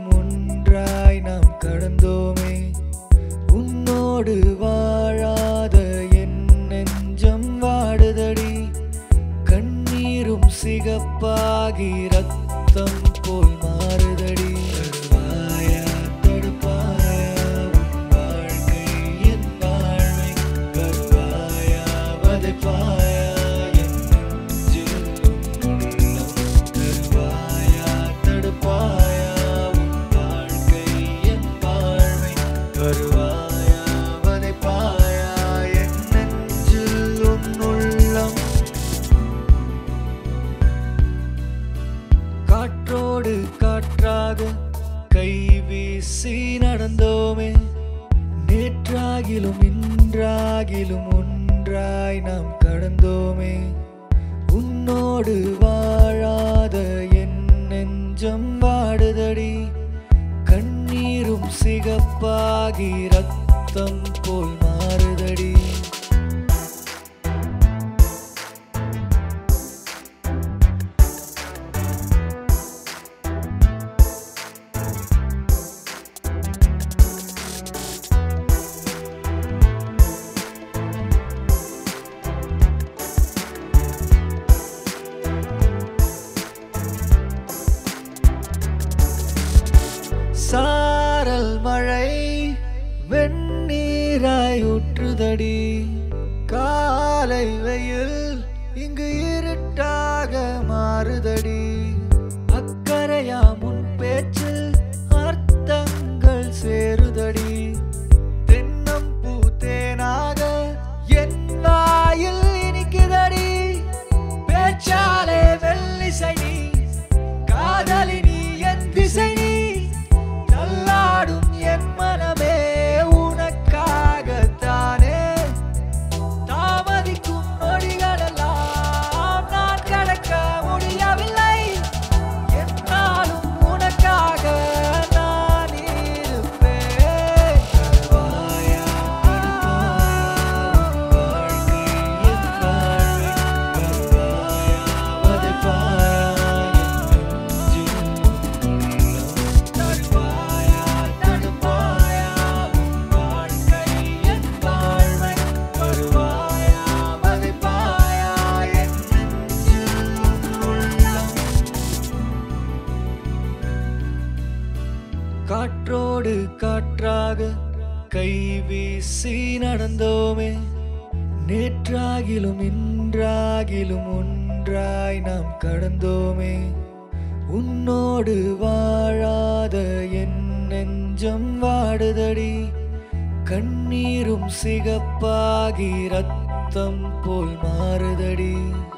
ஒன்றாகிலும் ஒன்றாய் நாம் கடந்தோமே உன்னோடு வாழாத என் நெஞ்சம் வாடுதடி கண்ணீரும் சிகப்பாகி ரத்தம் போல் மாறுதடி தடுவாயா தடுப்பாயா உன் வாழ்க்கை என் வாழ்வை கருவாயா வதைப்பாயா என் நெஞ்சில் உன் உள்ளம் தருவாயா தடுப்பாயா உன் வாழ்க்கை என் வாழ்வை கருவாயா வதைப்பாயா என் நெஞ்சில் உன் உள்ளம் காற்றோடு காற்றாக கை வீசி நடந்தோமே நேற்றாகிலும் இன்றாகிலும் ஒன்றாய் நாம் கடந்தோமே உன்னோடு வாழாத என் நெஞ்சம் வாடுதடி கண்ணீரும் சிகப்பாகி ரத்தம் போல் மாறுதடி சாரல் மழை வெண்ணீராய் ஊற்றுதடி காலை வெயில் இங்கு இருட்டாக மாறுதடி அக்கறையா முன் பேச்சில் அர்த்தங்கள் சேருதடி தென்னம் பூ தேனாக என் வாயில் இனிக்குதடி பேச்சாலே வெள்ளிசை நீ காதலி நீ என் திசை நீ தள்ளாடும் என் மனமே உனக்காகத்தானே தாமதிக்கும் நொடிகளெல்லாம் நான் கடக்க முடியவில்லை என்னாலும் உனக்காக நான் இருப்பேன் தருவாயா, வாழ்க்கை என் வாழ்வை தருவாயா, வதைப்பாயா, என் நெஞ்சில் தருவாயா, தடுப்பாயா, உன் வாழ்க்கை என் வாழ்வை தருவாயா, வதைப்பாயா, என் நெஞ்சில் உள்ளம் காற்றோடு காற்றாக கை வீசி நடந்தோமே நேற்றாகிலும் இன்றாகிலும் ஒன்றாய் நாம் கடந்தோமே உன்னோடு வாழாத என் நெஞ்சம் வாடுதடி கண்ணீரும் சிகப்பாகி ரத்தம் போல் மாறுதடி